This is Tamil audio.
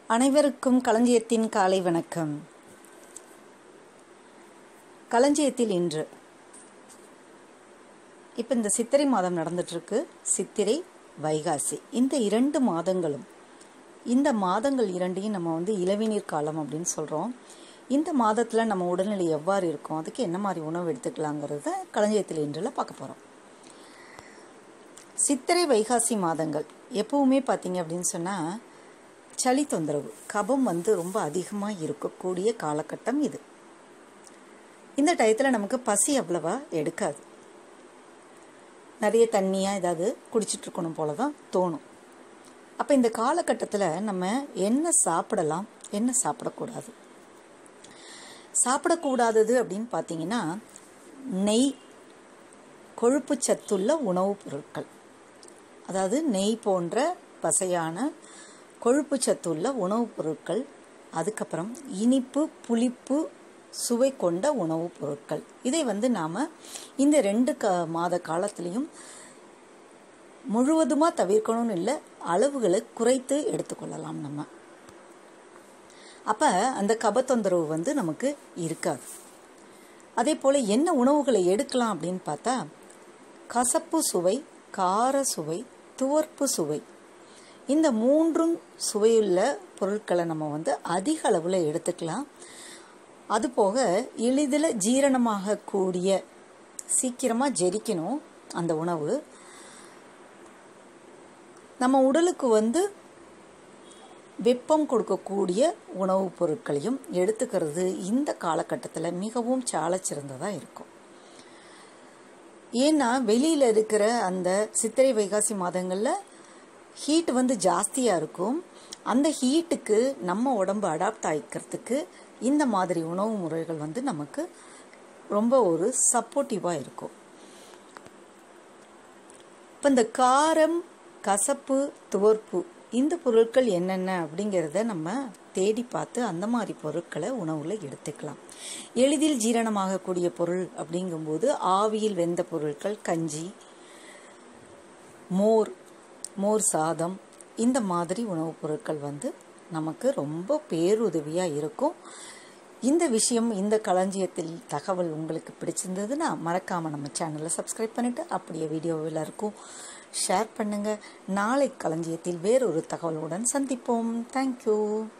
அனைவருக்கும் களஞ்சியத்தின் காலை வணக்கம் களஞ்சியத்தில் இன்று இப்போ இந்த சித்திரை மாதம் நடந்துட்டுருக்கு சித்திரை வைகாசி இந்த இரண்டு மாதங்களும் இந்த மாதங்கள் இரண்டையும் நம்ம வந்து இளவிநீர் காலம் அப்படின்னு சொல்கிறோம் இந்த மாதத்தில் நம்ம உடல்நிலை எவ்வாறு இருக்கும் அதுக்கு என்ன மாதிரி உணவு எடுத்துக்கலாங்கிறத களஞ்சியத்தில் இன்றில் பார்க்க போகிறோம் சித்திரை வைகாசி மாதங்கள் எப்பவுமே பார்த்தீங்க அப்படின்னு சொன்னால் சளி தொந்தரவு கபம் வந்து ரொம்ப அதிகமாக இருக்கக்கூடிய காலகட்டம் இது இந்த டயத்தில் நமக்கு பசி அவ்வளவா எடுக்காது நிறைய தண்ணியாக ஏதாவது குடிச்சிட்டு இருக்கணும் போல தான் தோணும் அப்போ இந்த காலகட்டத்தில் நம்ம என்ன சாப்பிடலாம் என்ன சாப்பிடக்கூடாது சாப்பிடக்கூடாதது அப்படின்னு பார்த்தீங்கன்னா நெய் கொழுப்பு சத்துள்ள உணவுப் பொருட்கள் அதாவது நெய் போன்ற பசையான கொழுப்பு சத்துள்ள உணவுப் பொருட்கள் அதுக்கப்புறம் இனிப்பு புளிப்பு சுவை கொண்ட உணவுப் பொருட்கள் இதை வந்து நாம் இந்த ரெண்டு க மாத காலத்துலேயும் முழுவதுமாக தவிர்க்கணும்னு இல்லை அளவுகளை குறைத்து எடுத்துக்கொள்ளலாம் நம்ம அப்போ அந்த கபத்தொந்தரவு வந்து நமக்கு இருக்காது அதே போல் என்ன உணவுகளை எடுக்கலாம் அப்படின்னு பார்த்தா கசப்பு சுவை கார சுவை துவர்ப்பு சுவை இந்த மூன்றும் சுவையுள்ள பொருட்களை நம்ம வந்து அதிக அளவில் எடுத்துக்கலாம் அதுபோக எளிதில் ஜீரணமாகக்கூடிய சீக்கிரமாக ஜெரிக்கணும் அந்த உணவு நம்ம உடலுக்கு வந்து வெப்பம் கொடுக்கக்கூடிய உணவுப் பொருட்களையும் எடுத்துக்கிறது இந்த காலகட்டத்தில் மிகவும் சால சிறந்ததாக இருக்கும் ஏன்னா வெளியில் இருக்கிற அந்த சித்திரை வைகாசி மாதங்களில் ஹீட் வந்து ஜாஸ்தியாக இருக்கும் அந்த ஹீட்டுக்கு நம்ம உடம்பு அடாப்ட் ஆகிக்கிறதுக்கு இந்த மாதிரி உணவு முறைகள் வந்து நமக்கு ரொம்ப ஒரு சப்போர்ட்டிவாக இருக்கும் இப்போ இந்த காரம் கசப்பு துவர்ப்பு இந்த பொருட்கள் என்னென்ன அப்படிங்கிறத நம்ம தேடி பார்த்து அந்த மாதிரி பொருட்களை உணவில் எடுத்துக்கலாம் எளிதில் ஜீரணமாகக்கூடிய பொருள் அப்படிங்கும்போது ஆவியில் வெந்த பொருட்கள் கஞ்சி மோர் மோர் சாதம் இந்த மாதிரி உணவுப் பொருட்கள் வந்து நமக்கு ரொம்ப பேருதவியாக இருக்கும் இந்த விஷயம் இந்த களஞ்சியத்தில் தகவல் உங்களுக்கு பிடிச்சிருந்ததுன்னா மறக்காமல் நம்ம சேனலை சப்ஸ்கிரைப் பண்ணிவிட்டு அப்படியே வீடியோ எல்லாருக்கும் ஷேர் பண்ணுங்கள் நாளை களஞ்சியத்தில் வேறொரு தகவலுடன் சந்திப்போம் தேங்க்யூ